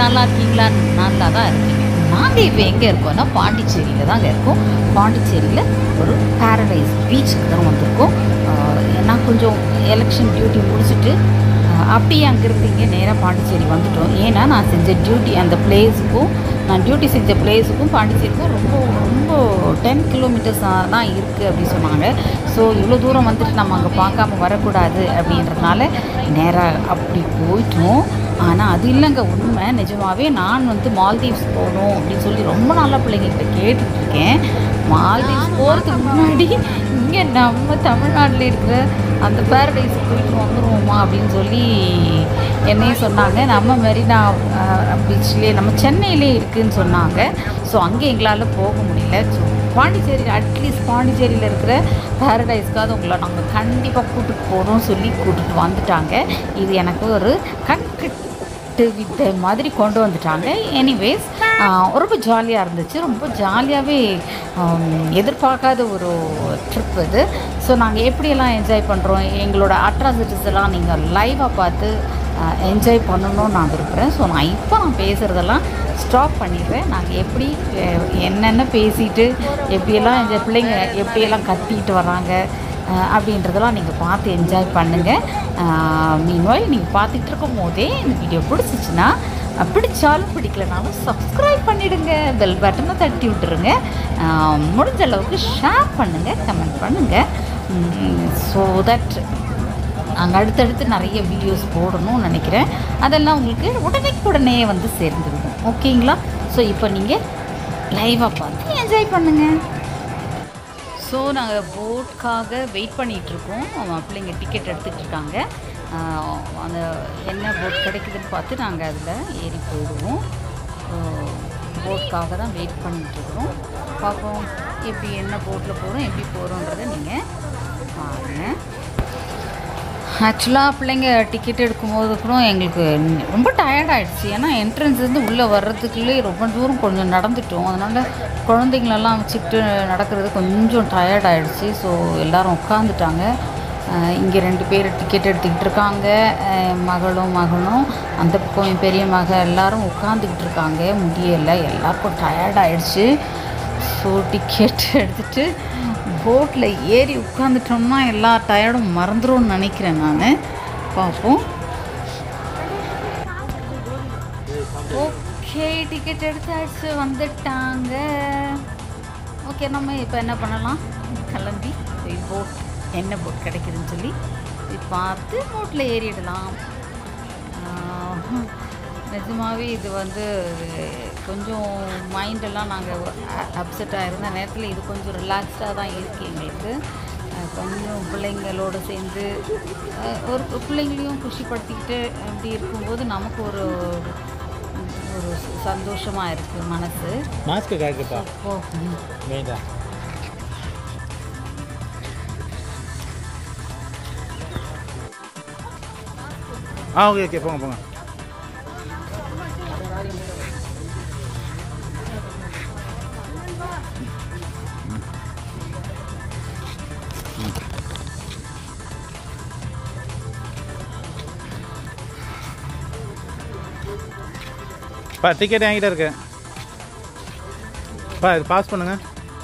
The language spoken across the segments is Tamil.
நல்லா இருக்கீங்களா நல்லா தான் இருக்கீங்க நாங்கள் இப்போ எங்கே இருக்கோம்னா பாண்டிச்சேரியில் தாங்க இருக்கோம் பாண்டிச்சேரியில் ஒரு பாரடைஸ் பீச்சுக்கு தான் வந்திருக்கோம் ஆஹ் நான் கொஞ்சம் எலெக்ஷன் டியூட்டி முடிச்சுட்டு ஆஹ் அப்படியே அங்கேருந்து இங்கே நேராக பாண்டிச்சேரி வந்துட்டோம் ஏன்னா நான் செஞ்ச டியூட்டி அந்த பிளேஸுக்கும் நான் டியூட்டி செஞ்ச பிளேஸுக்கும் பாண்டிச்சேரிக்கும் ரொம்ப ரொம்ப டென் கிலோமீட்டர்ஸ் தான் இருக்குது அப்படின்னு சொன்னாங்க ஸோ இவ்வளோ தூரம் வந்துட்டு நம்ம அங்கே பார்க்காம வரக்கூடாது அப்படின்றதுனால நேராக அப்படி போயிட்டோம் ஆனால் அது இல்லைங்க உண்மை நிஜமாகவே நான் வந்து மால்தீவ்ஸ் போகணும் அப்படின்னு சொல்லி ரொம்ப நாளாக பிள்ளைங்ககிட்ட கேட்டுட்டு இருக்கேன் மால்தீவ்ஸ் போகிறதுக்கு முன்னாடி இங்கே நம்ம தமிழ்நாட்டில் இருக்கிற அந்த பேரடைஸ் போயிட்டு வந்துடுவோமா அப்படின்னு சொல்லி என்னையும் சொன்னாங்க நம்ம மெரினா பீச்லேயே நம்ம சென்னையிலே இருக்குதுன்னு சொன்னாங்க ஸோ அங்கே எங்களால் போக முடியல ஸோ பாண்டிச்சேரி அட்லீஸ்ட் பாண்டிச்சேரியில் இருக்கிற பேரடைஸ்க்காவது உங்களை நாங்கள் கண்டிப்பாக கூட்டிட்டு போகணும்னு சொல்லி கூட்டிட்டு வந்துட்டாங்க இது எனக்கு ஒரு கண்கட்டு வித்தை மாதிரி கொண்டு வந்துட்டாங்க எனிவேஸ் ரொம்ப ஜாலியாக இருந்துச்சு ரொம்ப ஜாலியாகவே எதிர்பார்க்காத ஒரு ட்ரிப் இது ஸோ நாங்கள் எப்படியெல்லாம் என்ஜாய் பண்ணுறோம் எங்களோட அட்ராசிட்டிஸ் எல்லாம் நீங்கள் லைவாக பார்த்து என்ஜாய் பண்ணணும்னு நான் விரும்புகிறேன் ஸோ நான் இப்போ நான் பேசுகிறதெல்லாம் ஸ்டாப் பண்ணிடுறேன் நாங்கள் எப்படி அஹ், என்னென்ன பேசிட்டு எப்படியெல்லாம் இந்த பிள்ளைங்க எப்படியெல்லாம் கத்திட்டு வராங்க அஹ், அப்படின்றதெல்லாம் நீங்கள் பார்த்து என்ஜாய் பண்ணுங்கள் மீன்வாய் நீங்கள் பார்த்துட்டு இருக்கும் போதே இந்த வீடியோ பிடிச்சிச்சின்னா அஹ், பிடிச்சாலும் பிடிக்கலனாலும் சப்ஸ்கிரைப் பண்ணிடுங்க பெல் பட்டனை தட்டி விட்டுருங்க அஹ், முடிஞ்ச அளவுக்கு ஷேர் பண்ணுங்கள் கமெண்ட் பண்ணுங்கள் ஸோ தட் நாங்கள் அடுத்தடுத்து நிறைய வீடியோஸ் போடணும்னு நினைக்கிறேன் அதெல்லாம் உங்களுக்கு உடனே வந்து சேர்ந்துருக்கும் ஓகேங்களா ஸோ இப்போ நீங்கள் லைவாக பார்த்து என்ஜாய் பண்ணுங்கள் ஸோ நாங்கள் போட்காக வெயிட் பண்ணிகிட்ருக்கோம் பிள்ளைங்க டிக்கெட் எடுத்துகிட்டு இருக்காங்க ஆஹ் அந்த என்ன போட் கிடைக்குதுன்னு பார்த்து நாங்கள் அதில் ஏறி போயிடுவோம் போட்காக தான் வெயிட் பண்ணிகிட்ருக்குறோம் பார்ப்போம் எப்படி என்ன போட்டில் போகிறோம் எப்படி போகிறோன்றதை நீங்கள் பாருங்கள் ஆக்சுவலாக பிள்ளைங்க டிக்கெட் எடுக்கும்போது கூட எங்களுக்கு ந- ரொம்ப டயர்ட் ஆயிடுச்சு ஏன்னா என்ட்ரன்ஸ் இருந்து உள்ளே வர்றதுக்குள்ளே ரொம்ப தூரம் கொஞ்சம் நடந்துட்டோம் அதனால் குழந்தைங்களெல்லாம் வச்சுக்கிட்டு நடக்கிறது கொஞ்சம் டயர்ட் ஆயிடுச்சு ஸோ எல்லாரும் உட்காந்துட்டாங்க இங்கே ரெண்டு பேர் டிக்கெட் எடுத்துக்கிட்டு இருக்காங்க அஹ் மகளும் மகனும் அந்த பக்கம் என் பெரிய மக எல்லாரும் உட்காந்துக்கிட்டு இருக்காங்க முடியலை எல்லாருக்கும் டயர்ட் ஆயிடுச்சு ஸோ டிக்கெட் எடுத்துகிட்டு போட்டில் ஏறி உட்காந்துட்டோம்னா எல்லா டயர்டும் மறந்துடும்னு நினைக்கிறேன் நான் பார்ப்போம் ஓகே டிக்கெட் எடுத்தாச்சு வந்துட்டாங்க ஓகே நம்ம இப்போ என்ன பண்ணலாம் கிளம்பி போய் போட் என்ன போட் கிடைக்குதுன்னு சொல்லி போய் பார்த்து போட்டில் ஏறிடலாம் ஆஹ், நிஜமாவே இது வந்து கொஞ்சம் மைண்டெல்லாம் நாங்கள் அப்செட்டாக இருந்த நேரத்தில் இது கொஞ்சம் ரிலாக்ஸ்டாக தான் இருக்குது எங்களுக்கு அஹ் கொஞ்சம் பிள்ளைங்களோட சேர்ந்து அஹ் ஒரு பிள்ளைங்களையும் குஷிப்படுத்திக்கிட்டு அப்படி இருக்கும்போது நமக்கு ஒரு ஒரு சந்தோஷமாக இருக்குது மனசு மாஸ்க்கு கரெக்டுப்பா ஓ ம். மெயின்டா ஆ ஓகே ஓகே போங்க போங்க பா டிக்கெட் என்கிட்ட இருக்கு பா இது பாஸ் பண்ணுங்க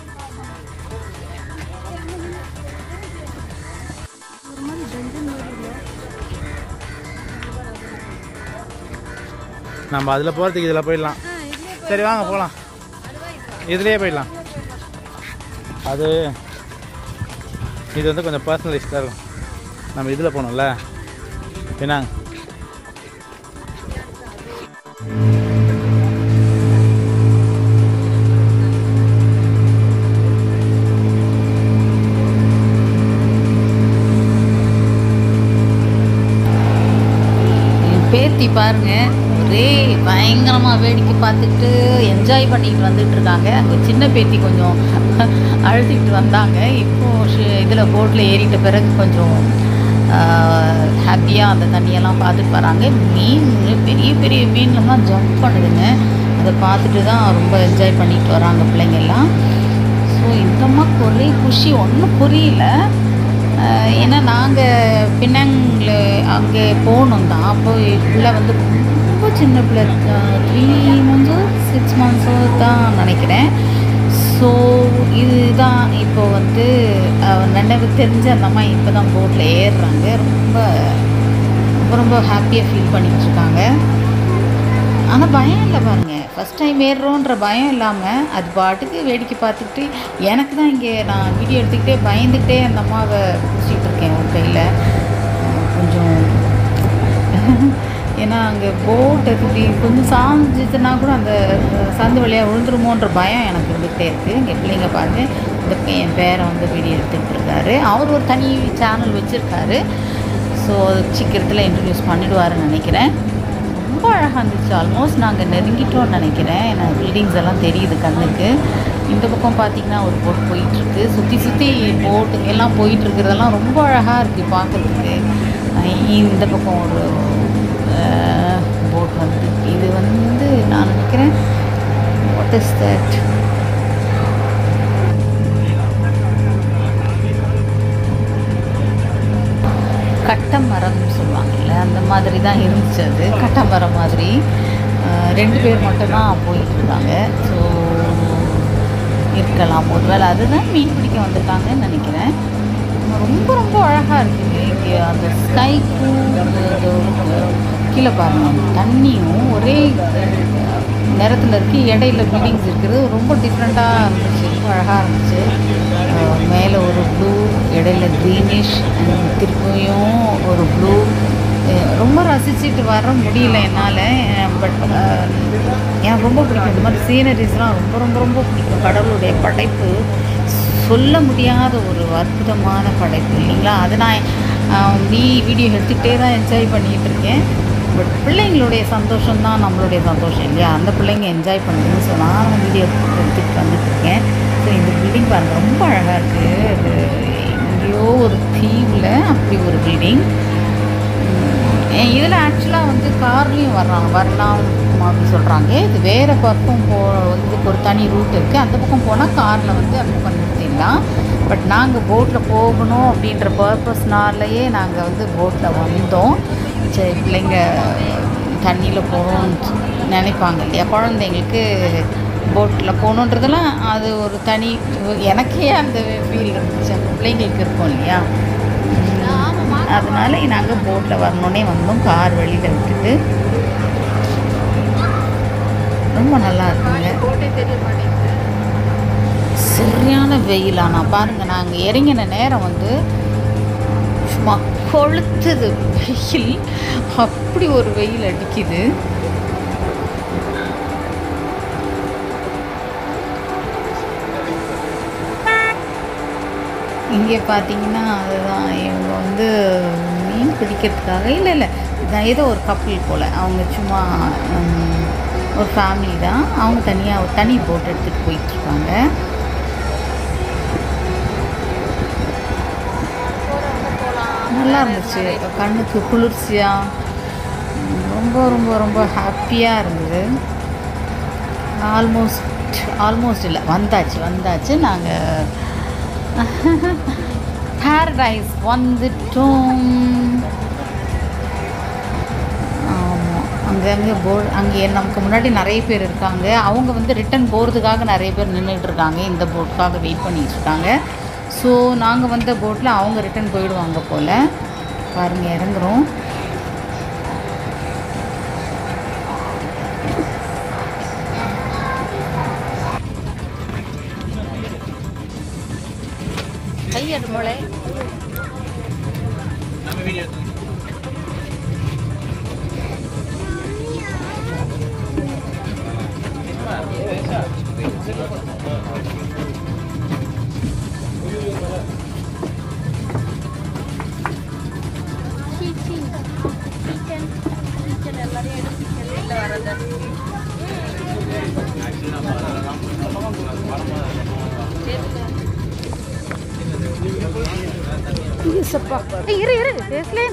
நம்ம அதில் போகிறதுக்கு இதில் போயிடலாம் சரி வாங்க போகலாம் இதுலேயே போயிடலாம் அது இது வந்து கொஞ்சம் பர்சனலிஸ்டாக இருக்கும் நம்ம இதில் போகணும்ல என்னங்க என் பேத்தி பாருங்க ஒரே பயங்கரமாக வேடிக்கை பார்த்துட்டு என்ஜாய் பண்ணிட்டு வந்துட்டு இருக்காங்க அங்கே சின்ன பேத்தி கொஞ்சம் அழுத்திட்டு வந்தாங்க இப்போ இதில் போட்டில் ஏறிட்ட பிறகு கொஞ்சம் ஹாப்பியாக அந்த தண்ணியெல்லாம் பார்த்துட்டு வராங்க மீன் பெரிய பெரிய மீன்லாம் ஜம்ப் பண்ணுதுங்க அதை பார்த்துட்டு தான் ரொம்ப என்ஜாய் பண்ணிட்டு வராங்க பிள்ளைங்க எல்லாம் ஸோ இந்த அம்மாவுக்கு ஒரே குஷி ஒன்றும் புரியல அஹ் ஏன்னா நாங்கள் பின்னாங்கில் அங்கே போனோம் தான் அப்போ உள்ள வந்து ரொம்ப சின்ன பிள்ளை த்ரீ மந்த்ஸோ சிக்ஸ் மந்த்ஸோ தான் நினைக்கிறேன் ஸோ இதுதான் இப்போ வந்து அஹ், நினைவு தெரிஞ்ச அந்த அம்மா இப்போ தான் போட்டில் ஏறுறாங்க ரொம்ப ரொம்ப ரொம்ப ஹாப்பியாக ஃபீல் பண்ணிட்டு இருக்காங்க ஆனால் பயம் இல்லை பாருங்க ஃபஸ்ட் டைம் ஏறுறோன்ற பயம் இல்லாமல் அது பாட்டுக்கு வேடிக்கை பார்த்துக்கிட்டு எனக்கு தான் இங்கே நான் வீடியோ எடுத்துக்கிட்டே பயந்துக்கிட்டே அந்த அம்மாவை பிடிச்சிட்டு இருக்கேன் ஒரு கையில் கொஞ்சம் ஏன்னா அங்கே போட் இப்படி கொஞ்சம் சாஞ்சிச்சுன்னா கூட அந்த சந்து வழியாக விழுந்துருமோன்ற பயம் எனக்கு இருந்துகிட்டே இருக்குது இங்கே பிள்ளைங்க பாருங்க இந்த பையன் என் பேரை வந்து வீடியோ எடுத்துக்கிட்டு இருக்காரு அவர் ஒரு தனி சேனல் வச்சுருக்காரு ஸோ சீக்கிரத்தில் இன்ட்ரடியூஸ் பண்ணிடுவாருன்னு நினைக்கிறேன் ரொம்ப அழகாக இருந்துச்சு ஆல்மோஸ்ட் நாங்கள் நெருங்கிட்டோம்னு நினைக்கிறேன் ஏன்னா பில்டிங்ஸ் எல்லாம் தெரியுது கண்ணுக்கு இந்த பக்கம் பார்த்தீங்கன்னா ஒரு போட் போயிட்டுருக்கு சுற்றி சுற்றி போட்டுங்க எல்லாம் போயிட்டுருக்கிறதெல்லாம் ரொம்ப அழகாக இருக்குது பார்க்குறதுக்கு இந்த பக்கம் ஒரு போட் வந்து இது வந்து நான் நினைக்கிறேன் வாட் இஸ் தட் கட்டமரம்னு சொல்லுவாங்கல்ல அந்த மாதிரி தான் இருந்துச்சு அது கட்டமரம் மாதிரி அஹ் ரெண்டு பேர் மட்டும்தான் போயிட்டு இருந்தாங்க ஸோ இருக்கலாம் ஒருவேளை அதுதான் மீன் பிடிக்க வந்திருக்காங்கன்னு நினைக்கிறேன் ரொம்ப ரொம்ப அழகாக இருக்குது இங்கே அந்த ஸ்கைக்கும் கீழே பாருங்க தண்ணியும் ஒரே நேரத்தில் இருக்குது இடையில பில்டிங்ஸ் இருக்குது ரொம்ப டிஃப்ரெண்ட்டாக இருந்துச்சு ரொம்ப அழகாக இருந்துச்சு அஹ் மேலே ஒரு ப்ளூ இடையில க்ரீனிஷ் திருப்பியும் ஒரு ப்ளூ ரொம்ப ரசிச்சுட்டு வர முடியல என்னால் பட் எனக்கு ரொம்ப பிடிக்கும் இந்த மாதிரி சீனரிஸ்லாம் ரொம்ப ரொம்ப ரொம்ப பிடிக்கும் கடவுளுடைய படைப்பு சொல்ல முடியாத ஒரு அற்புதமான படைப்பு இல்லைங்களா அது நான் நீ வீடியோ எடுத்துக்கிட்டே தான் என்ஜாய் பண்ணிகிட்டு இருக்கேன் பட் பிள்ளைங்களுடைய சந்தோஷம் தான் நம்மளுடைய சந்தோஷம் இல்லையா அந்த பிள்ளைங்க என்ஜாய் பண்ணுதுன்னு ஸோ நானும் வீடியோ எடுத்துகிட்டு வந்துட்டு இருக்கேன் ஸோ இந்த பில்டிங் பாருங்கள் ரொம்ப அழகாக இருக்குது இது எங்கேயோ ஒரு தீவில் அப்படி ஒரு பில்டிங் இதில் ஆக்சுவலாக வந்து கார்லேயும் வர்றாங்க வரலாம் அப்படின்னு சொல்கிறாங்க இது வேறு பக்கம் போ இதுக்கு ஒரு தனி ரூட் இருக்குது அந்த பக்கம் போனால் காரில் வந்து அந்த பக்கம் நிறுத்திடலாம் பட் நாங்கள் போட்டில் போகணும் அப்படின்ற பர்பஸ்னாலேயே நாங்கள் வந்து போட்டில் வந்தோம் சரி பிள்ளைங்க தண்ணியில் போகணும்னு நினைப்பாங்க இல்லையா குழந்தைங்களுக்கு போட்டில் போகணுன்றதெல்லாம் அது ஒரு தனி எனக்கே அந்த ஃபீல் இருந்துச்சு அந்த பிள்ளைங்களுக்கு இருக்கும் இல்லையா அதனால நாங்கள் போட்டில் வரணுன்னே வந்தோம் கார் வெளியில் விட்டுட்டு ரொம்ப நல்லா இருக்குங்க சரியான வெயில் ஆனால் பாருங்கள் நாங்கள் இறங்கின நேரம் வந்து சும்மா கொளுத்துது வெயில் அப்படி ஒரு வெயில் அடிக்குது இங்கே பார்த்தீங்கன்னா அதுதான் இவங்க வந்து மீன் பிடிக்கிறதுக்காக இல்லை இல்லை இதான் ஏதோ ஒரு கப்பல் போல் அவங்க சும்மா ஹம், ஒரு ஃபேமிலி தான் அவங்க தனியாக ஒரு தனி போட் எடுத்துகிட்டு போயிட்டுருக்காங்க நல்லா இருந்துச்சு கண்ணுக்கு குளிர்ச்சியாக உம், ரொம்ப ரொம்ப ரொம்ப ஹாப்பியாக இருந்தது ஆல்மோஸ்ட் ஆல்மோஸ்ட் இல்லை வந்தாச்சு வந்தாச்சு நாங்கள் பாரடைஸ் வந்துட்டோம் ஆமாம் அங்கே அங்கே போ அங்கே நமக்கு முன்னாடி நிறைய பேர் இருக்காங்க அவங்க வந்து ரிட்டன் போகிறதுக்காக நிறைய பேர் நின்றுட்டு இருக்காங்க இந்த போட்டுக்காக வெயிட் பண்ணிட்டு இருக்காங்க ஸோ நாங்கள் வந்த போட்டில் அவங்க ரிட்டன் போயிடுவாங்க போல் பாருங்கள் இறங்குறோம் கையெடு மொழை சப்பா ஏய், இரு இரு பேசலேன்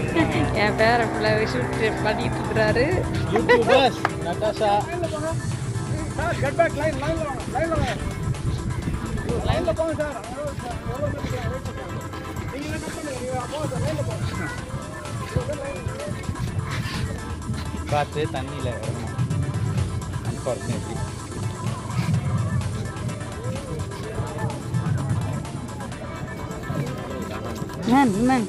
என் பேர பிள்ளை ஷூட் பண்ணிட்டு இருக்கிறாரு யூடியூபர்ஸ் நட்டாஷா பார்த்து தண்ணியில் இறங்கணும் அன்ஃபார்ச்சுனேட்லி மேம் மேம்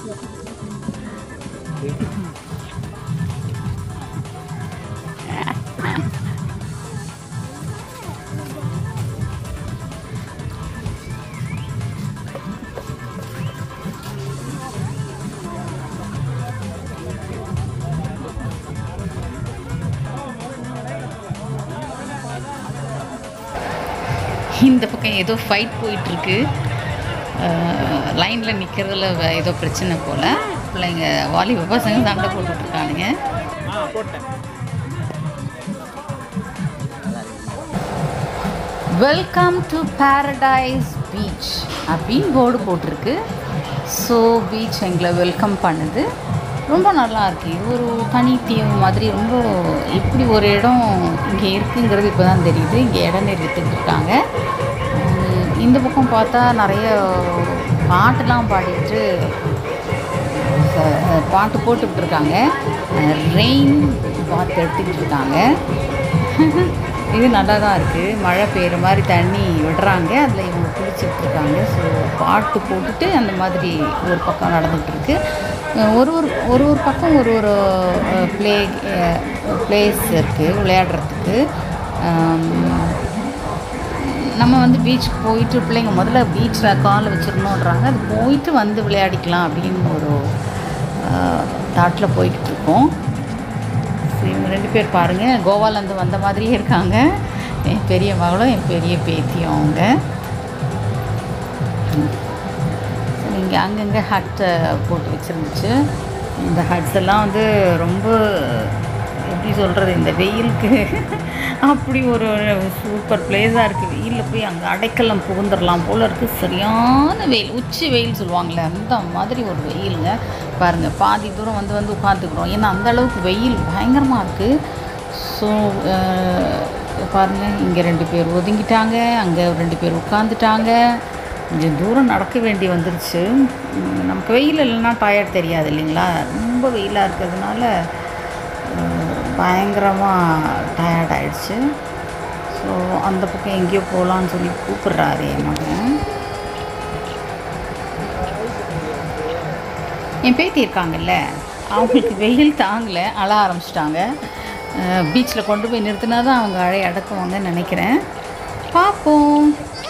இந்த பக்கம் ஏதோ ஃபைட் போயிட்டுருக்கு லைனில் நிற்கிறதுல ஏதோ பிரச்சனை போல் பிள்ளைங்க வாலிப பசங்க சண்டை போட்டுட்ருக்கானுங்க ஆ போட்டேன் வெல்கம் டு பாரடைஸ் பீச் அப்படின்னு போர்டு போட்டிருக்கு ஸோ பீச் எங்களை வெல்கம் பண்ணுது ரொம்ப நல்லா இருக்கு இது ஒரு தனி தீவு மாதிரி ரொம்ப இப்படி ஒரு இடம் இங்கே இருக்குங்கிறது இப்போ தான் தெரியுது இங்கே இடம் நிறுத்திட்டு இருக்காங்க உம், இந்த பக்கம் பார்த்தா நிறைய பாட்டுலாம் பாடிட்டு அஹ், பாட்டு போட்டுக்கிட்டு இருக்காங்க ரெயின் பாத்து எடுத்துக்கிட்டு இருக்காங்க இது நல்லா தான் இருக்குது மழை பெய்கிற மாதிரி தண்ணி விடுறாங்க அதில் இவங்க குளிச்சுட்டு இருக்காங்க ஸோ பாட்டு போட்டுட்டு அந்த மாதிரி ஒரு பக்கம் நடந்துகிட்டு இருக்கு அஹ் ஒரு ஒரு ஒரு ஒரு பக்கம் ஒரு ஒரு ப்ளே ப்ளேஸ் இருக்குது விளையாடுறதுக்கு ஆம், நம்ம வந்து பீச்சுக்கு போயிட்டு பிள்ளைங்க முதல்ல பீச்சில் காலை வச்சிடணுன்றாங்க அது போயிட்டு வந்து விளையாடிக்கலாம் அப்படின்னு ஒரு தாட்டில் போய்கிட்டு இருக்கோம் ஸோ இவங்க ரெண்டு பேர் பாருங்கள் கோவாலேருந்து வந்த மாதிரியே இருக்காங்க என் பெரிய மகளும் என் பெரிய பேத்தியும் அவங்க இங்கே அங்கங்கே ஹட்டை போட்டு வச்சுருந்துச்சு இந்த ஹட்ஸ் எல்லாம் வந்து ரொம்ப எப்படி சொல்கிறது இந்த வெயிலுக்கு அப்படி ஒரு சூப்பர் பிளேஸாக இருக்குது வெயிலில் போய் அங்கே அடைக்கலம் புகுந்துடலாம் போல் இருக்குது சரியான வெயில் உச்சி வெயில் சொல்லுவாங்களே அந்த மாதிரி ஒரு வெயிலுங்க பாருங்கள் பாதி தூரம் வந்து வந்து உட்காந்துக்கிறோம் ஏன்னா அந்த அளவுக்கு வெயில் பயங்கரமாக இருக்குது ஸோ பாருங்கள் இங்கே ரெண்டு பேர் ஒதுங்கிட்டாங்க அங்கே ரெண்டு பேர் உட்காந்துட்டாங்க கொஞ்சம் தூரம் நடக்க வேண்டி வந்துருச்சு உம், நமக்கு வெயில் இல்லைன்னா டயர்ட் தெரியாது இல்லைங்களா ரொம்ப வெயிலாக இருக்கிறதுனால பயங்கரமாக டயர்ட் ஆயிடுச்சு ஸோ அந்த பக்கம் எங்கேயோ போகலான்னு சொல்லி கூப்பிடுறாரு என் மகன் என் பேத்தி இருக்காங்கல்ல அவங்களுக்கு வெயில் தாங்கலை அழ ஆரம்பிச்சிட்டாங்க பீச்சில் கொண்டு போய் நிறுத்தினா தான் அவங்க அழை அடக்குவாங்கன்னு நினைக்கிறேன் பார்ப்போம்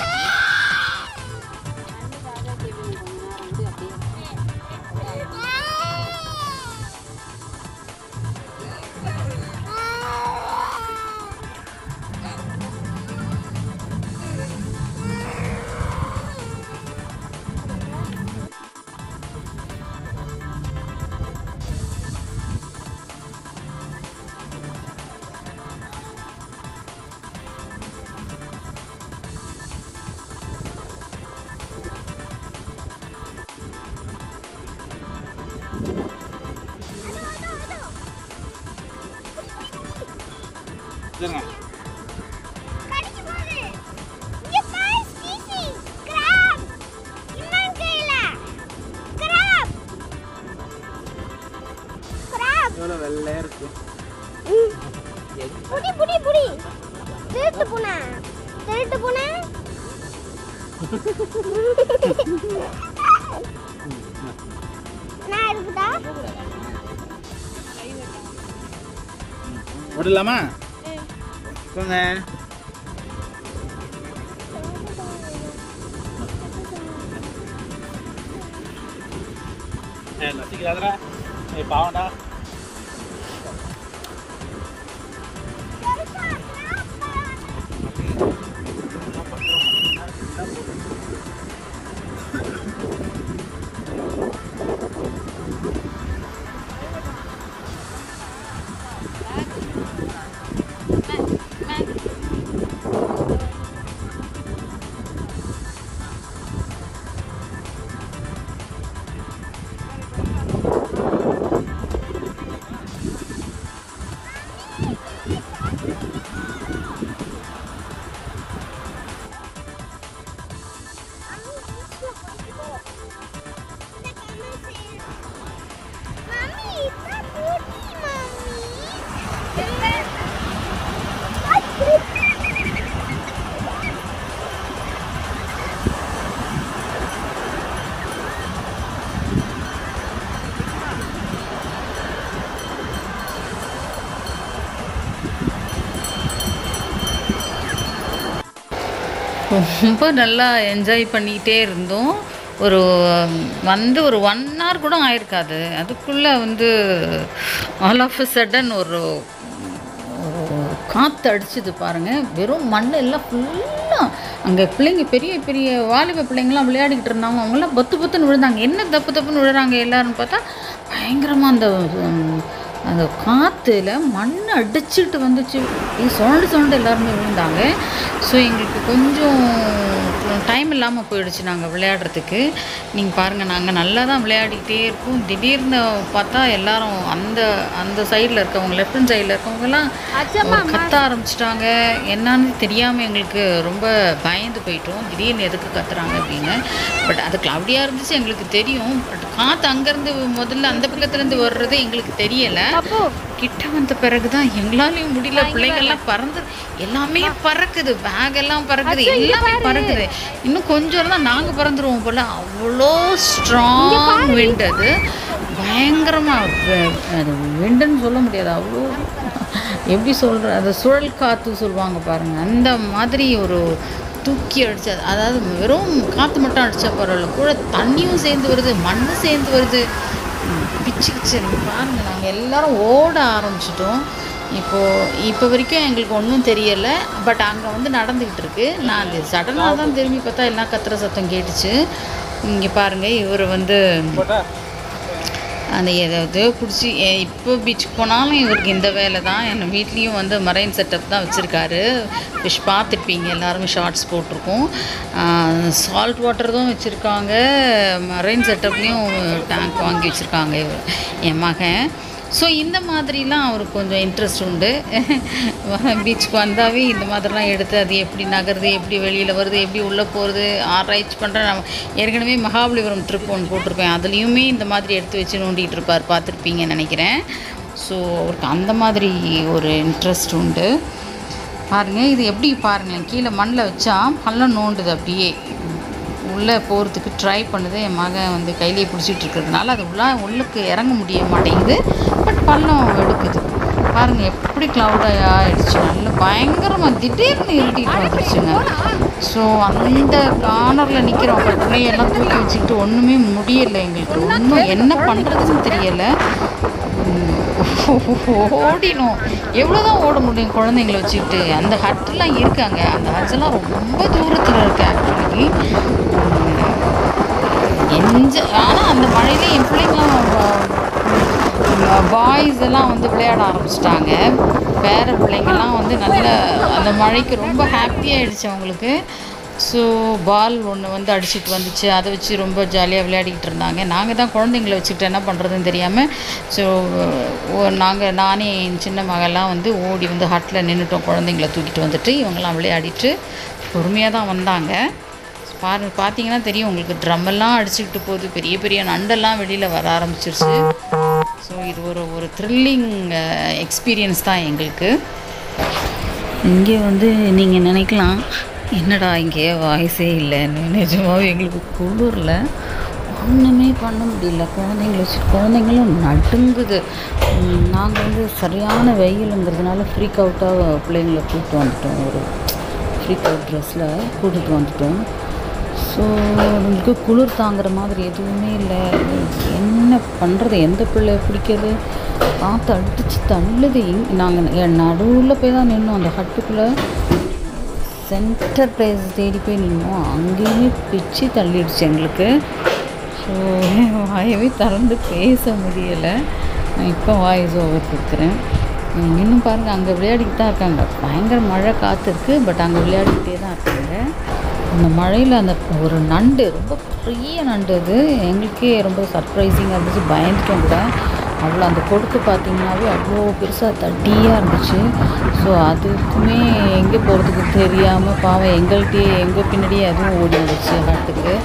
இருங்க கடிச்சு போகுது இங்க பாரு ஸ்பீசி கிராப் இன்னும் கையில கிராப் கிராப் எவ்வளோ வெள்ளையாக இருக்கு புடி புடி புடி திருட்டு பூனை திருட்டு பூனை நான் இருக்குதா விடலாமா போங்க ஏ நசிக்கிறாதரா ஏ பாவண்டா ரொம்ப நல்லா என்ஜாய் பண்ணிக்கிட்டே இருந்தோம் ஒரு வந்து ஒரு ஒன் ஹவர் கூட ஆயிருக்காது அதுக்குள்ளே வந்து ஆல் ஆஃப் அ சடன் ஒரு ஒரு காற்று அடிச்சுது பாருங்கள் வெறும் மண் எல்லாம் ஃபுல்லாக அங்கே பிள்ளைங்க பெரிய பெரிய வாலிப பிள்ளைங்களாம் விளையாடிக்கிட்டு இருந்தாங்க அவங்களாம் பத்து பத்துன்னு விழுந்தாங்க என்ன தப்பு தப்புன்னு விழுறாங்க எல்லாருன்னு பார்த்தா பயங்கரமாக அந்த உம், அந்த காற்றுல மண் அடிச்சுக்கிட்டு வந்துச்சு அப்படியே சுரண்டு சுரண்டு எல்லாருமே விழுந்தாங்க ஸோ எங்களுக்கு கொஞ்சம் டைம் இல்லாமல் போயிடுச்சு நாங்கள் விளையாடுறதுக்கு நீங்கள் பாருங்கள் நாங்கள் நல்லா தான் விளையாடிக்கிட்டே இருக்கோம் திடீர்னு பார்த்தா எல்லாரும் அந்த அந்த சைடில் இருக்கவங்க லெஃப்ட் ஹேண்ட் சைடில் இருக்கவங்கலாம் ஒரு கத்த ஆரம்பிச்சிட்டாங்க என்னன்னு தெரியாமல் எங்களுக்கு ரொம்ப பயந்து போயிட்டோம் திடீர்னு எதுக்கு கத்துறாங்க அப்படின்னு பட் அது க்ளவுடியாக இருந்துச்சு எங்களுக்கு தெரியும் பட் காற்று அங்கேருந்து முதல்ல அந்த பக்கத்துலேருந்து வர்றது எங்களுக்கு தெரியலை கிட்ட வந்த பிறகு தான் எங்களாலையும் முடியல பிள்ளைங்கள்லாம் பறந்து எல்லாமே பறக்குது பேக் எல்லாம் பறக்குது எல்லாமே பறக்குது இன்னும் கொஞ்சம் தான் நாங்கள் பறந்துருவோம் போல அவ்வளோ ஸ்ட்ராங் விண்ட் அது பயங்கரமாக அது விண்டுன்னு சொல்ல முடியாது அவ்வளோ எப்படி சொல்கிற அது சுழல் காற்று சொல்லுவாங்க பாருங்கள் அந்த மாதிரி ஒரு தூக்கி அடிச்சது அதாவது வெறும் காற்று மட்டும் அடித்தா பரவாயில்ல கூட தண்ணியும் சேர்ந்து வருது மண்ணும் சேர்ந்து வருது ம், பிச்சு பிச்சு பாருங்க நாங்கள் எல்லாரும் ஓட ஆரம்பிச்சிட்டோம் இப்போது இப்போ வரைக்கும் எங்களுக்கு ஒன்றும் தெரியலை பட் அங்கே வந்து நடந்துக்கிட்டு இருக்கு நான் அது சடனாக தான் திரும்பி பார்த்தா எல்லாம் கத்துற சத்தம் கேட்டுச்சு இங்கே பாருங்கள் இவர் வந்து அந்த ஏதாவது பிடிச்சி இப்போ பீச்சுக்கு போனாலும் இவருக்கு இந்த வேலை தான் என் வீட்லேயும் வந்து மரைன் செட்டப் தான் வச்சுருக்காரு ஃபிஷ் பார்த்துருப்பீங்க எல்லாருமே ஷார்ட்ஸ் போட்டிருக்கோம் சால்ட் வாட்டர் தான் வச்சுருக்காங்க மரைன் செட்டப்லேயும் டேங்க் வாங்கி வச்சுருக்காங்க இவர் என் மகன் ஸோ இந்த மாதிரிலாம் அவருக்கு கொஞ்சம் இன்ட்ரெஸ்ட் உண்டு பீச்சுக்கு வந்தாவே இந்த மாதிரிலாம் எடுத்து அது எப்படி நகருது எப்படி வெளியில் வருது எப்படி உள்ளே போகிறது ஆராய்ச்சி பண்ணுற நம்ம ஏற்கனவே மகாபலிபுரம் ட்ரிப் ஒன்று போட்டிருப்பேன் அதுலேயுமே இந்த மாதிரி எடுத்து வச்சு நோண்டிகிட்டு இருப்பார் பார்த்துருப்பீங்கன்னு நினைக்கிறேன் ஸோ அவருக்கு அந்த மாதிரி ஒரு இன்ட்ரெஸ்ட் உண்டு பாருங்கள் இது எப்படி பாருங்களேன் கீழே மண்ணில் வச்சா பள்ளம் நோண்டுது அப்படியே உள்ளே போகிறதுக்கு ட்ரை பண்ணுது என் மகன் வந்து கையிலேயே பிடிச்சிட்டு இருக்கிறதுனால அது உள்ள உள்ளுக்கு இறங்க முடிய மாட்டேங்குது பட் பள்ளம் எடுக்குது பாருங்கள் எப்படி க்ளவுடாக ஆயிடுச்சு நல்ல பயங்கரமாக திடீர்னு இருட்டிட்டு வந்துருச்சுங்க ஸோ அந்த கார்னரில் நிற்கிறோம் பட் பிள்ளையெல்லாம் தூக்கி வச்சுக்கிட்டு ஒன்றுமே முடியலை எங்களுக்கு ஒன்றும் என்ன பண்ணுறதுன்னு தெரியலை ஓடினோம் எவ்வளோதான் ஓட முடியும் குழந்தைங்கள வச்சுக்கிட்டு அந்த ஹட்டெல்லாம் இருக்காங்க அந்த ஹட்ஸெல்லாம் ரொம்ப தூரத்தில் இருக்கு ஆக்சுவலி எஞ்ச ஆனால் அந்த மழையில என் பிள்ளைங்களாம் பாய்ஸ் எல்லாம் வந்து விளையாட ஆரம்பிச்சிட்டாங்க பேர பிள்ளைங்கள்லாம் வந்து நல்ல அந்த மழைக்கு ரொம்ப ஹாப்பியாகிடுச்சு அவங்களுக்கு ஸோ பால் ஒன்று வந்து அடிச்சிட்டு வந்துச்சு அதை வச்சு ரொம்ப ஜாலியாக விளையாடிக்கிட்டு இருந்தாங்க நாங்கள் தான் குழந்தைங்கள வச்சுக்கிட்டு என்ன பண்ணுறதுன்னு தெரியாமல் ஸோ நாங்கள் நானே என் சின்ன மகள்லாம் வந்து ஓடி வந்து ஹட்டில் நின்றுட்டோம் குழந்தைங்கள தூக்கிட்டு வந்துட்டு இவங்கெல்லாம் விளையாடிட்டு பொறுமையாக தான் வந்தாங்க பாரு பார்த்தீங்கன்னா தெரியும் உங்களுக்கு ட்ரம் எல்லாம் அடிச்சுக்கிட்டு போகுது பெரிய பெரிய நண்டெல்லாம் வெளியில் வர ஆரம்பிச்சிருச்சு ஸோ இது ஒரு ஒரு த்ரில்லிங் எக்ஸ்பீரியன்ஸ் தான் எங்களுக்கு இங்கே வந்து நீங்கள் நினைக்கலாம் என்னடா இங்கே வாய்ஸே இல்லைன்னு நிஜமாவே எங்களுக்கு குளிரில் ஒன்றுமே பண்ண முடியல குழந்தைங்கள வச்சு குழந்தைங்களும் நடுங்குது நாங்கள் வந்து சரியான வெயிலுங்கிறதுனால ஃப்ரீக் அவுட்டாக பிள்ளைங்கள கூப்பிட்டு வந்துட்டோம் ஒரு ஃப்ரீக் அவுட் ட்ரெஸ்ஸில் கூட்டிகிட்டு வந்துட்டோம் ஸோ உங்களுக்கு குளிர் தாங்குற மாதிரி எதுவுமே இல்லை என்ன பண்ணுறது எந்த பிள்ளை பிடிக்கிறது காற்று அடிச்சு தள்ளுது நாங்கள் நடுவில் போய் தான் நின்னோம் அந்த ஹட்டுக்குள்ளே சென்டர் பிளேஸ் தேடி போய் நின்னோம் அங்கேயுமே பிச்சு தள்ளிடுச்சு எங்களுக்கு ஸோ வாயவே திறந்து பேச முடியலை நான் இப்போ வாய்ஸ் ஓவர் கொடுக்குறேன் உம், இன்னும் பாருங்கள் அங்கே விளையாடிக்கிட்டு தான் இருக்காங்க பயங்கர மழை காற்று இருக்குது பட் அங்கே விளையாடிக்கிட்டே தான் இருக்காங்க அந்த மழையில் அந்த ஒரு நண்டு ரொம்ப பெரிய நண்டு அது எங்களுக்கே ரொம்ப சர்ப்ரைசிங்காக இருந்துச்சு பயந்துட்டோம் கூட அவ்வளோ அந்த கொடுக்கு பார்த்தீங்கன்னாவே அவ்வளோ பெருசாக தட்டியாக இருந்துச்சு ஸோ அதுக்குமே எங்கே போகிறதுக்கு தெரியாமல் பாவம் எங்கள்கிட்டயே எங்கள் பின்னாடியே அதுவும் ஓடி வந்துச்சு ஹட்டுக்கு ஸோ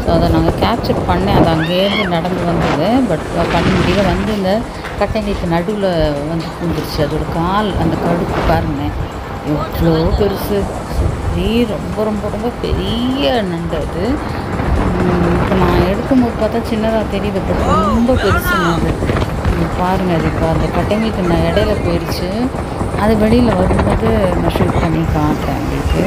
ஸோ அதை நாங்கள் கேப்சர் பண்ணேன் அது அங்கேருந்து நடந்து வந்தது பட் பண்ண முடியல வந்து இந்த கட்டைங்களுக்கு நடுவில் வந்து பூந்துருச்சு அதோட கால் அந்த கடுப்பு பாருங்க எவ்வளோ பெருசு சுற்றி ரொம்ப ரொம்ப ரொம்ப பெரிய நண்டு அது இப்போ நான் எடுக்கும்போது பார்த்தா சின்னதாக தெரியுது பட் ரொம்ப பெருசு அது இங்க பாருங்க அது இப்போ அந்த கட்டைங்களுக்கு நான் இடையில போயிடுச்சு அது வெளியில் வரும்போது நான் ஷூட் பண்ணி காட்டுறேன் உங்களுக்கு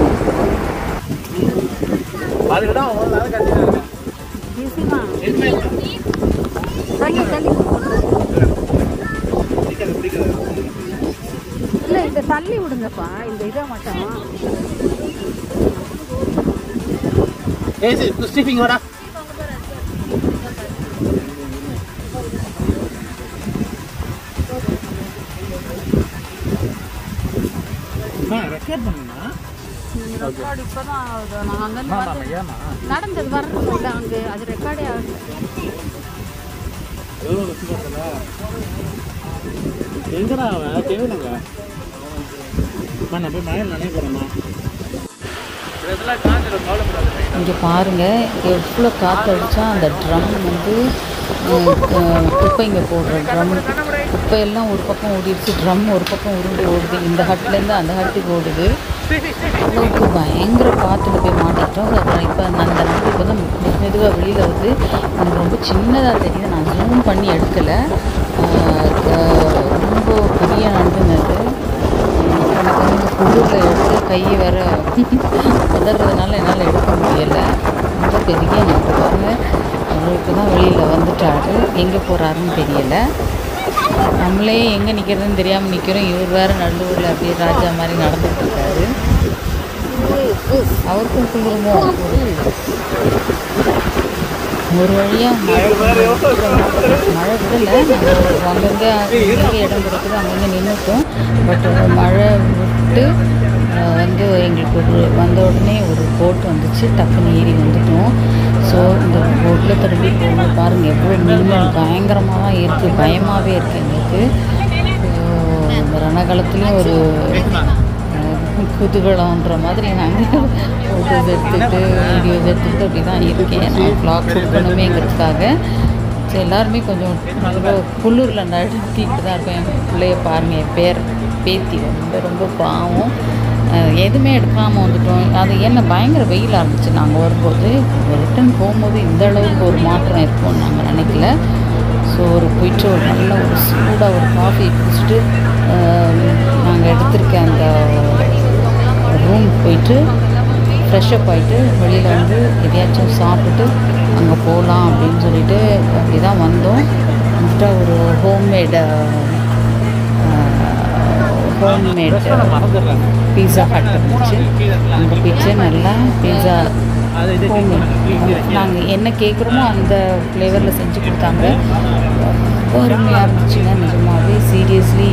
அதுக்கு தான் ஒரு நாள் கட்டிட்டு எதுவுமே இல்லை தள்ளி தள்ளி பிடிக்காது பிடிக்காது இல்லை இந்த தள்ளி விடுங்கப்பா இந்த இதை மட்டும் ஏய் ஸ்டீஃபிங் வரா ரெக்கார்ட் பண்ணுமா ரெக்கார்டு இப்போ தான் நான் அங்கேருந்து ஆமாம் ஏமா நடந்தது வரணும் இல்லை அங்கே அது ரெக்கார்டே ஆகுது எவ்வளோ வச்சு பார்த்தல எங்கடா அவன் கேளுங்க நான் போய் மழையில் நினைவு போகிறேம்மா இதெல்லாம் காஞ்சிடும் கவலைப்படாது இங்கே பாருங்கள் எவ்வளோ காற்று அடித்தா அந்த ட்ரம் வந்து அஹ், அஹ், குப்பைங்க போடுற ட்ரம் குப்பையெல்லாம் ஒரு பக்கம் ஓடிடுச்சு ட்ரம் ஒரு பக்கம் உருண்டு ஓடுது இந்த ஹட்லேருந்து அந்த ஹட்டுக்கு ஓடுது அளவுக்கு பயங்கர காற்றுல போய் மாட்டிக்கிட்டோம் அப்புறம் இப்போ அந்த அந்த நண்டு இப்போ தான் மெதுவாக வெளியில் வந்து எனக்கு ரொம்ப சின்னதாக தெரியுது நான் ஜூம் பண்ணி எடுக்கலை அஹ், க- ரொம்ப பெரிய நண்டுங்க அது எனக்கு வந்து இந்த குளிரில் எடுத்து கையை வேற உதறதுனால என்னால் எடுக்க முடியலை ரொம்ப பெரிய நட்டு பாருங்க அவர் இப்போ தான் வெளியில் வந்துட்டாரு எங்கே போகிறாருன்னு தெரியலை நம்மளே எங்கே நிற்கிறதுன்னு தெரியாமல் நிற்கிறோம் இவர் வேறு நல்லூரில் அப்படியே ராஜா மாதிரி நடந்துட்டு இருக்காரு அவருக்கும் குளிருமோ ஒரு வழியாக மழை மழை விடல நாங்கள் அங்கங்கே எங்கே இடம் கிடைக்குது அங்கங்கே நின்றுட்டோம் பட் மழை விட்டு அஹ், வந்து எங்களுக்கு ஒரு வந்த உடனே ஒரு போட் வந்துச்சு டக்குன்னு ஏறி வந்துட்டோம் ஸோ இந்த போட்டில் திரும்பி போகும்போது பாருங்கள் எவ்வளோ மீன் பயங்கரமாக தான் இருக்குது பயமாகவே இருக்குது எங்களுக்கு So, இந்த ரணகாலத்துலேயும் ஒரு அஹ், குதூகலம்ன்ற மாதிரி நாங்கள் ஃபோட்டோஸ் எடுத்துகிட்டு வீடியோஸ் எடுத்துக்கிட்டு அப்படி தான் இருக்கேன் நான் வ்ளாக் கொடுக்கணுமேங்கிறதுக்காக ஸோ எல்லாருமே கொஞ்சம் ரொம்ப குளிரில் நடுத்திட்டு தான் இருக்கோம் என் பிள்ளைய பாருங்கள் என் பேர் பேத்தி ரொம்ப ரொம்ப பாவம் அஹ், எதுவுமே எடுக்காமல் வந்துட்டோம் அது என்ன பயங்கர வெயிலாக இருந்துச்சு நாங்கள் வரும்போது ரிட்டன் போகும்போது இந்த அளவுக்கு ஒரு மாற்றம் இருக்கும்னு நாங்கள் நினைக்கல ஸோ ஒரு போயிட்டு ஒரு நல்ல ஒரு சூடாக ஒரு காஃபி குடிச்சிட்டு நாங்கள் எடுத்திருக்க அந்த ரூம் போயிட்டு ஃப்ரெஷ்அப் ஆகிட்டு வெளியில் வந்து எதையாச்சும் சாப்பிட்டுட்டு அங்கே போகலாம் அப்படின்னு சொல்லிட்டு அப்படி தான் வந்தோம் வந்துட்டு ஒரு ஹோம்மேடு ஹோம்மேட் பீஸா ஹட் இருந்துச்சு அங்கே போயிட்டு நல்லா பீஸா அது இது நாங்கள் என்ன கேட்குறோமோ அந்த ஃப்ளேவரில் செஞ்சு கொடுத்தாங்க ரொம்ப அருமையாக இருந்துச்சுங்க நிஜமாவே சீரியஸ்லி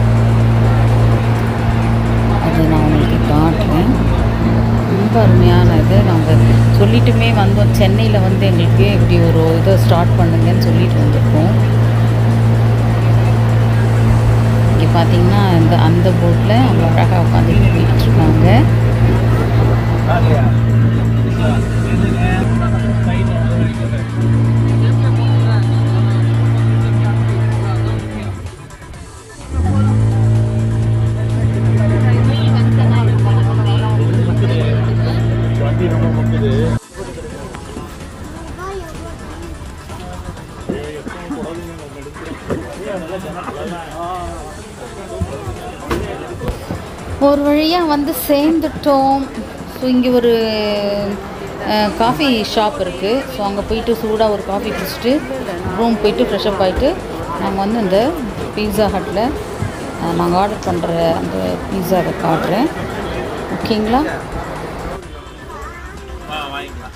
அது நான் உங்களுக்கு காட்டுறேன் ரொம்ப அருமையான இது நாங்கள் சொல்லிட்டுமே வந்தோம் சென்னையில் வந்து எங்களுக்கு இப்படி ஒரு இதை ஸ்டார்ட் பண்ணுங்கன்னு சொல்லிட்டு வந்திருக்கோம் இங்கே பார்த்தீங்கன்னா இந்த அந்த போட்டில் அவங்க அழகாக உட்காந்துட்டு போயிட்டு இருக்காங்க வண்டி ரொம்ப முக்குது ஒரு வழியாக வந்து சேர்ந்துட்டோம் ஸோ இங்கே ஒரு காஃபி ஷாப் இருக்குது ஸோ அங்கே போயிட்டு சூடாக ஒரு காஃபி குடிச்சிட்டு ரூம் போயிட்டு ஃப்ரெஷ்அப் ஆகிட்டு நாங்கள் வந்து இந்த பீஸா ஹட்டில் நாங்கள் ஆர்டர் பண்ணுற அந்த பீஸாவை காட்டுறேன் ஓகேங்களா ஆ வாங்கிக்கலாம்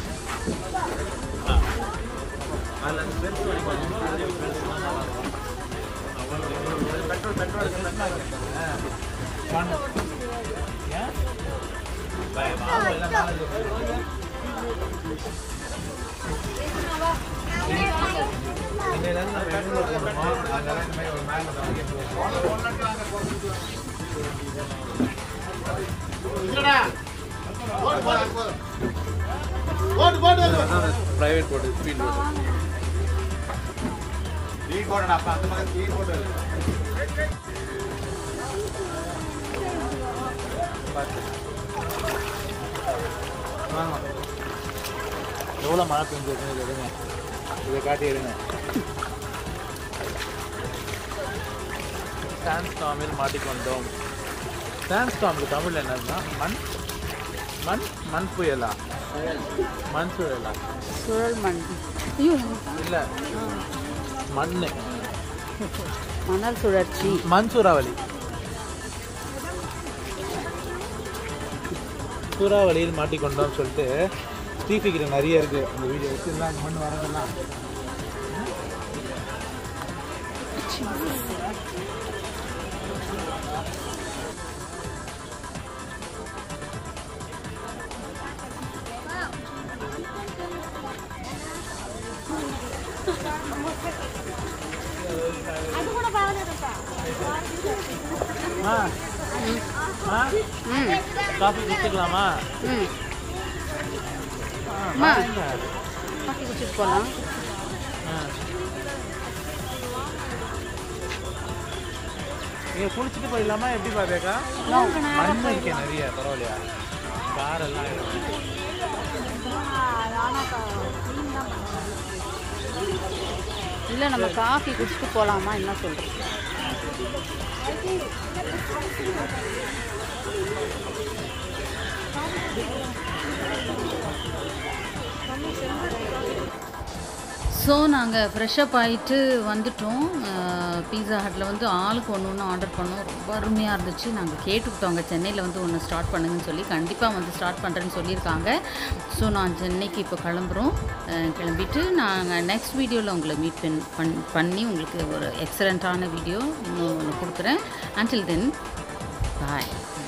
ப்ரைவேட் போட்டு ஸ்பீட் போட்டு வாங்க எவ்வளோ மழை பெஞ்சிருக்குன்னு இதை எடுங்க இதை காட்டி எடுங்க சான்ஸ்டாமில் மாட்டிக்கொண்டோம் சான்ஸ்டாமுக்கு தமிழ் என்னன்னா மண் மண் மண் புயலா மண் சுழலா சுழல் மண் ஐயோ இல்லை மண் மணல் சுழற்சி மண் சூறாவளி சூறாவளியில் மாட்டிக்கொண்டோம் சொல்லிட்டு ஸ்டீஃபி கிட்ட நிறைய இருக்கு அந்த வீடியோ வச்சு எல்லாம் மண் வரதெல்லாம் ஆ ஆ ம் காஃபி குடிச்சுக்கலாமா ம் ஆ, அம்மா. வாங்க. காஃபி குடிச்சிட்டு போகலாம் ஆ. நீங்க குளிச்சுட்டு போயிடலாமா எப்படி பாருக்கா மண் இருக்கே நிறைய பரவாயில்லையா கார் எல்லாம் இருக்கு. இல்லை நம்ம காஃபி குடிச்சிட்டு போகலாமா என்ன சொல்கிறேன் ஸோ நாங்கள் ஃப்ரெஷ்அப் ஆகிட்டு வந்துட்டோம் பீஸா ஹட்டில் வந்து ஆளுக்கு ஒன்று ஒன்று ஆர்டர் பண்ணோம் ரொம்ப அருமையாக இருந்துச்சு நாங்கள் கேட்டுக்கிட்டோங்க சென்னையில் வந்து ஒன்று ஸ்டார்ட் பண்ணுங்கன்னு சொல்லி கண்டிப்பாக வந்து ஸ்டார்ட் பண்ணுறேன்னு சொல்லியிருக்காங்க ஸோ நான் சென்னைக்கு இப்போ கிளம்புறோம் அஹ், கிளம்பிட்டு நாங்கள் நெக்ஸ்ட் வீடியோவில் உங்களை மீட் பண் பண் பண்ணி உங்களுக்கு ஒரு எக்ஸலண்ட்டான வீடியோ இன்னும் ஒன்று கொடுக்குறேன் அன்டில் தென் பாய்